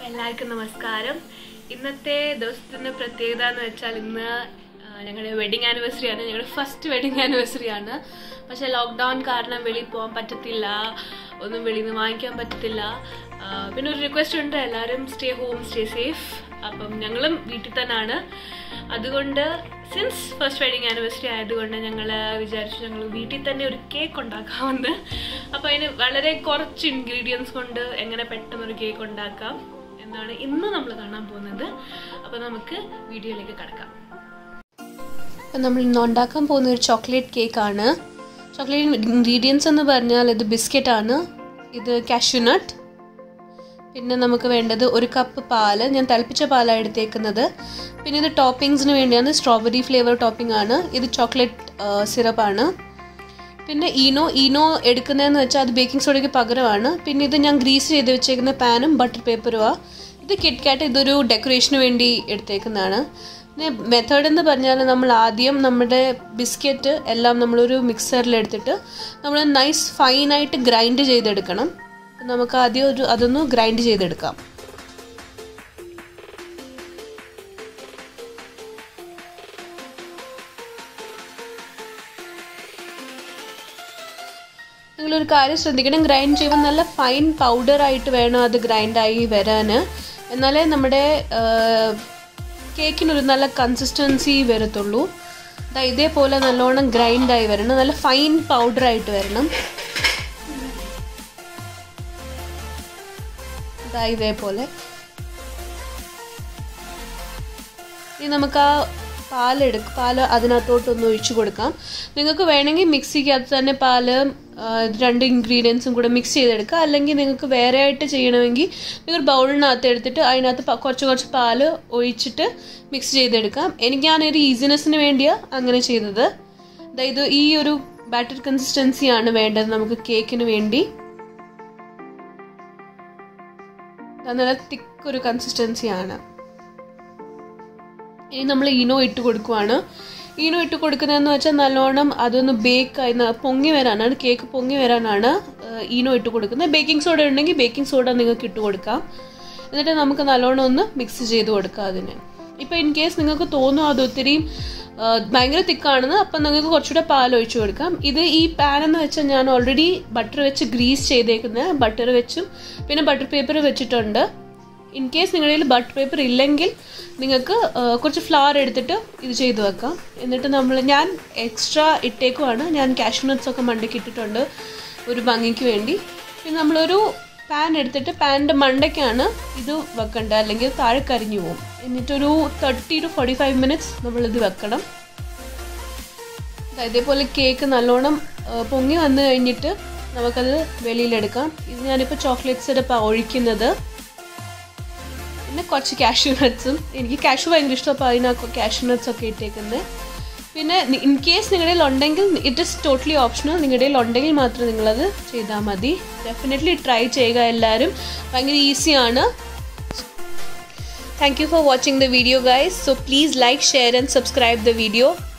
എല്ലാവർക്കും നമസ്കാരം ഇന്നത്തെ ദിവസത്തിന്റെ പ്രത്യേകത എന്ന് വെച്ചാൽ ഇന്ന് ആ, ഞങ്ങളുടെ വെഡിങ് ആനിവേഴ്സറി ആണ് ഞങ്ങളുടെ ഫസ്റ്റ് വെഡിങ് ആനിവേഴ്സറി ആണ് പക്ഷെ ലോക്ക്ഡൗൺ കാരണം വെളിയിൽ പോകാൻ പറ്റത്തില്ല ഒന്നും വെളിയിൽ നിന്ന് വാങ്ങിക്കാൻ പറ്റത്തില്ല ആ, പിന്നെ ഒരു റിക്വസ്റ്റ് ഉണ്ട് എല്ലാവരും സ്റ്റേ ഹോം സ്റ്റേ സേഫ് അപ്പം ഞങ്ങളും വീട്ടിൽ തന്നെയാണ് അതുകൊണ്ട് സിൻസ് ഫസ്റ്റ് വെഡിങ് ആനിവേഴ്സറി ആയതുകൊണ്ട് ഞങ്ങൾ വിചാരിച്ചു ഞങ്ങൾ വീട്ടിൽ തന്നെ ഒരു കേക്ക് ഉണ്ടാക്കാമെന്ന് അപ്പോൾ അതിന് വളരെ കുറച്ച് ഇൻഗ്രീഡിയൻസ് കൊണ്ട് എങ്ങനെ പെട്ടെന്ന് ഒരു കേക്ക് ഉണ്ടാക്കാം എന്നാണ് ഇന്ന് നമ്മൾ കാണാൻ പോകുന്നത് അപ്പോൾ നമുക്ക് വീഡിയോയിലേക്ക് കടക്കാം അപ്പം നമ്മൾ ഇന്ന് ഉണ്ടാക്കാൻ പോകുന്ന ഒരു ചോക്ലേറ്റ് കേക്കാണ് ചോക്ലേറ്റ് ഇൻഗ്രീഡിയൻസ് എന്ന് പറഞ്ഞാൽ ഇത് ബിസ്ക്കറ്റ് ആണ് ഇത് കാഷ്യൂനട്ട് പിന്നെ നമുക്ക് വേണ്ടത് ഒരു കപ്പ് പാല് ഞാൻ തിളപ്പിച്ച പാലാണ് എടുത്തേക്കുന്നത് പിന്നെ ഇത് ടോപ്പിങ്സിന് വേണ്ടിയാണ് സ്ട്രോബെറി ഫ്ലേവർ ടോപ്പിംഗ് ആണ് ഇത് ചോക്ലേറ്റ് സിറപ്പാണ് പിന്നെ ഈനോ ഈനോ എടുക്കുന്നതെന്ന് വെച്ചാൽ അത് ബേക്കിംഗ് സോഡയ്ക്ക് പകരമാണ് പിന്നെ ഇത് ഞാൻ ഗ്രീസ് ചെയ്ത് വെച്ചേക്കുന്ന പാനും ബട്ടർ പേപ്പറുമാണ് ഇത് കിറ്റ്കാറ്റ് ഇതൊരു ഡെക്കറേഷന് വേണ്ടി എടുത്തേക്കുന്നതാണ് പിന്നെ മെത്തേഡ് എന്ന് പറഞ്ഞാൽ നമ്മൾ ആദ്യം നമ്മുടെ ബിസ്ക്കറ്റ് എല്ലാം നമ്മളൊരു മിക്സറിൽ എടുത്തിട്ട് നമ്മൾ നൈസ് ഫൈനായിട്ട് ഗ്രൈൻഡ് ചെയ്തെടുക്കണം അപ്പം നമുക്ക് ആദ്യം ഒരു അതൊന്ന് ഗ്രൈൻഡ് ചെയ്തെടുക്കാം നിങ്ങളൊരു കാര്യം ശ്രദ്ധിക്കണം ഗ്രൈൻഡ് ചെയ്യുമ്പോൾ നല്ല ഫൈൻ പൗഡർ ആയിട്ട് വേണം അത് ഗ്രൈൻഡായി വരാൻ എന്നാലേ നമ്മുടെ കേക്കിനൊരു നല്ല കൺസിസ്റ്റൻസി വരത്തുള്ളൂ ദാ ഇതേപോലെ നല്ലോണം ഗ്രൈൻഡായി വരണം നല്ല ഫൈൻ പൗഡർ ആയിട്ട് വരണം ദാ ഇതേപോലെ ഇനി നമുക്ക് ആ പാലെടുക്ക് പാല് അതിനകത്തോട്ടൊന്ന് ഒഴിച്ചു കൊടുക്കാം നിങ്ങൾക്ക് വേണമെങ്കിൽ മിക്സിക്കകത്ത് തന്നെ പാല് ആ, രണ്ട് ഇൻഗ്രീഡിയൻസും കൂടെ മിക്സ് ചെയ്തെടുക്കാം അല്ലെങ്കിൽ നിങ്ങൾക്ക് വേറെ ആയിട്ട് ചെയ്യണമെങ്കിൽ നിങ്ങൾ ബൗളിനകത്ത് എടുത്തിട്ട് അതിനകത്ത് പ- കുറച്ച് കുറച്ച് പാല് ഒഴിച്ചിട്ട് മിക്സ് ചെയ്തെടുക്കാം എനിക്ക് ഞാനൊരു ഈസിനെസ്സിന് വേണ്ടിയാണ് അങ്ങനെ ചെയ്തത് അതായത് ഈ ഒരു ബാറ്റർ കൺസിസ്റ്റൻസിയാണ് വേണ്ടത് നമുക്ക് കേക്കിന് വേണ്ടി അത് നല്ല തിക്ക് ഒരു കൺസിസ്റ്റൻസിയാണ് ഇനി നമ്മൾ ഈനോ ഇട്ട് കൊടുക്കുവാണ് ഈനോ ഇട്ട് കൊടുക്കുന്നതെന്ന് വെച്ചാൽ നല്ലോണം അതൊന്ന് ബേക്ക് ആയി ന- പൊങ്ങി വരാനാണ് കേക്ക് പൊങ്ങി വരാനാണ് ഏഹ്, ഈനോ ഇട്ട് കൊടുക്കുന്നത് ബേക്കിംഗ് സോഡ ഉണ്ടെങ്കിൽ ബേക്കിംഗ് സോഡ നിങ്ങൾക്ക് ഇട്ട് കൊടുക്കാം എന്നിട്ട് നമുക്ക് നല്ലോണം ഒന്ന് മിക്സ് ചെയ്ത് കൊടുക്കാം അതിന് ഇപ്പം ഇൻ കേസ് നിങ്ങൾക്ക് തോന്നും അത് ഒത്തിരി ഏഹ്, ഭയങ്കര തിക്കാണെന്ന് അപ്പം നിങ്ങൾക്ക് കുറച്ചുകൂടെ പാൽ ഒഴിച്ചു കൊടുക്കാം ഇത് ഈ പാൻ എന്ന് വെച്ചാൽ ഞാൻ ഓൾറെഡി ബട്ടർ വെച്ച് ഗ്രീസ് ചെയ്തേക്കുന്ന ബട്ടർ വെച്ചും പിന്നെ ബട്ടർ പേപ്പർ വെച്ചിട്ടുണ്ട് ഇൻ കേസ് നിങ്ങളുടെ കയ്യിൽ ബട്ടർ പേപ്പർ ഇല്ലെങ്കിൽ നിങ്ങൾക്ക് ആ, കുറച്ച് ഫ്ലവർ എടുത്തിട്ട് ഇത് ചെയ്ത് വെക്കാം എന്നിട്ട് നമ്മൾ ഞാൻ എക്സ്ട്രാ ഇട്ടേക്കുവാണ് ഞാൻ കാഷ്യൂ നട്ട്സ് ഒക്കെ മണ്ടയ്ക്ക് ഇട്ടിട്ടുണ്ട് ഒരു ഭംഗിക്ക് വേണ്ടി പിന്നെ നമ്മളൊരു പാൻ എടുത്തിട്ട് പാനിൻ്റെ മണ്ടയ്ക്കാണ് ഇത് വെക്കേണ്ടത് അല്ലെങ്കിൽ താഴെ കരിഞ്ഞു പോകും എന്നിട്ടൊരു thirty to forty five minutes നമ്മളിത് വെക്കണം ദാ ഇതേപോലെ കേക്ക് നല്ലോണം ആ, പൊങ്ങി വന്നു കഴിഞ്ഞിട്ട് നമുക്കത് വെളിയിലെടുക്കാം ഇത് ഞാനിപ്പോൾ ചോക്ലേറ്റ് സിറപ്പാണ് ഒഴിക്കുന്നത് പിന്നെ കുറച്ച് കാഷ്യൂ നട്ട്സും എനിക്ക് കാഷ്യൂ ഭയങ്കര ഇഷ്ടം അപ്പോൾ അതിനകത്ത് കാഷ്യൂ നട്ട്സ് ഒക്കെ ഇട്ടേക്കുന്നത് പിന്നെ ഇൻ കേസ് നിങ്ങളുടെ കയ്യിൽ ഉണ്ടെങ്കിൽ ഇറ്റ് ഇസ് ടോട്ടലി ഓപ്ഷണൽ നിങ്ങളുടെ കയ്യിൽ ഉണ്ടെങ്കിൽ മാത്രം നിങ്ങളത് ചെയ്താൽ മതി ഡെഫിനറ്റ്ലി ട്രൈ ചെയ്യുക എല്ലാവരും ഭയങ്കര ഈസിയാണ് thank you for watching the video guys so please like share and subscribe the video